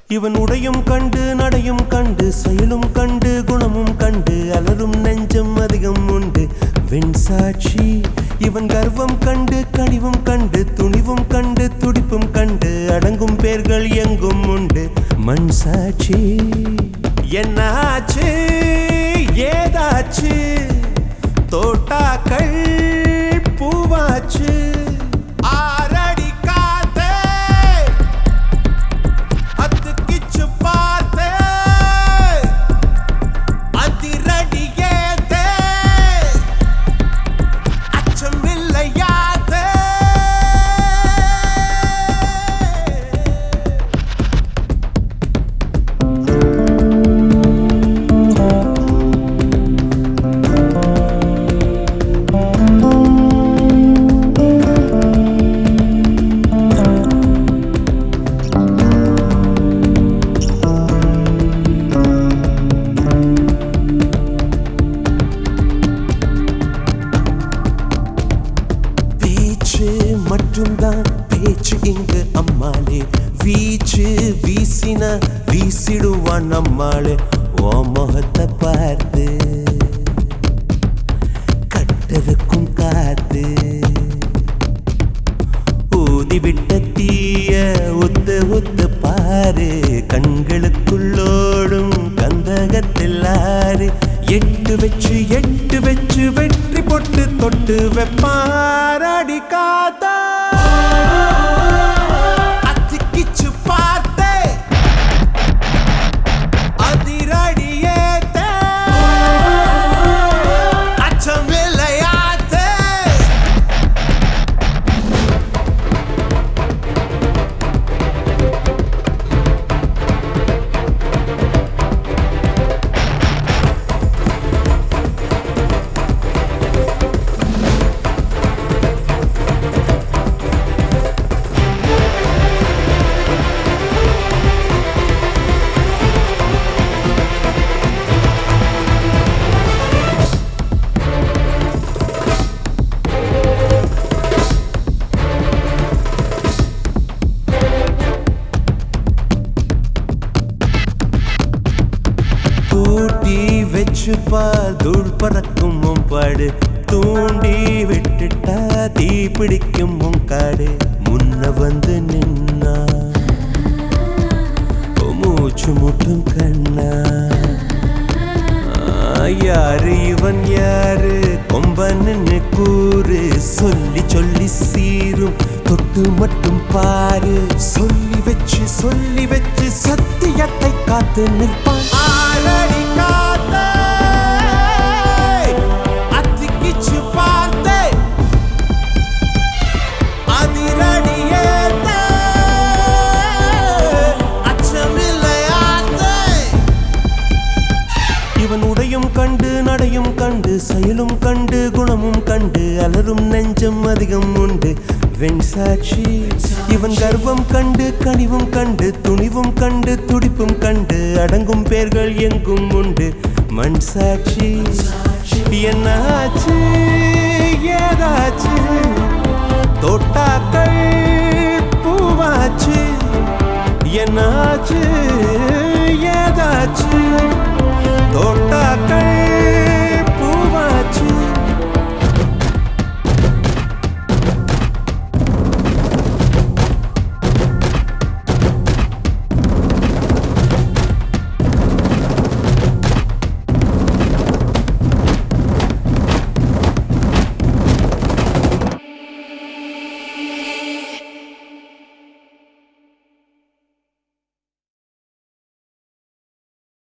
இவன் உடையும் கண்டு நடையும் கண்டு செயலும் கண்டு குணமும் கண்டு அலரும் நெஞ்சம் அதிகம் உண்டு வெண் சாட்சி இவன் கர்வம் கண்டு கனிவும் கண்டு துணிவும் கண்டு துடிப்பும் கண்டு அடங்கும் பேர்கள் எங்கும் உண்டு மண் சாட்சி என்னாச்சு ஏதாச்சு தோட்டாக்கள் பூவாச்சு ஆரடி காத்தே அத்துக்கிச்சு பார்த்தே அதிரடியேதே அச்சமில்லையாதே பேச்சு மட்டும்தான் பேச்சு இங்கு அம்மாளே வீச்சு வீசின வீசிடுவான் நம்மாளே ஓ முகத்தை பார்த்து கட்டதுக்கும் காத்து ஊதி விட்ட தீய ஒத்து ஒத்து பாரு கண்களுக்குள்ளோடும் கந்தகத்தில் ஆறு எட்டு வச்சு எட்டு வச்சு வெற்றி பொட்டு தொட்டு வெப்பாரடி காத்தா அத்திக்கிச்சு பார்த்தே அதிரடியேத்தே அச்சமில்லையாத்தே கூட்டி வச்சுப்பா தூள் பறக்கும் உன் பாடு தூண்டி விட்டுட்டா தீ பிடிக்கும் உன் காடு முன்ன வந்து நின்னா உன் மூச்சு முட்டும் கண்ணா ஆ, யாரு இவன் யாரு கொம்பன்னு கூறு சொல்லி சொல்லி சீரும் தொட்டு மட்டும் பாரு சொல்லி வச்சு சொல்லி வச்சு சத்தியத்தை காத்து நிற்பான் ஆளடி காத்தே, அத்திக்கிச்சு பார்த்தே, அதிரடியேத்தே, அச்சமில்லையாத்தே. இவன் உடையும் கண்டு நடையும் கண்டு செயலும் கண்டு குணமும் கண்டு அலரும் நெஞ்சம் அதிகம் உண்டு வெண் சாட்சி இவன் கர்வம் கண்டு கனிவும் கண்டு துணிவும் கண்டு துடிப்பும் கண்டு அடங்கும் பேர்கள் எங்கும் உண்டு மண் சாட்சி என்னாச்சு ஏதாச்சு தோட்டாக்கள் பூவாச்சு என்னாச்சு ஏதாச்சு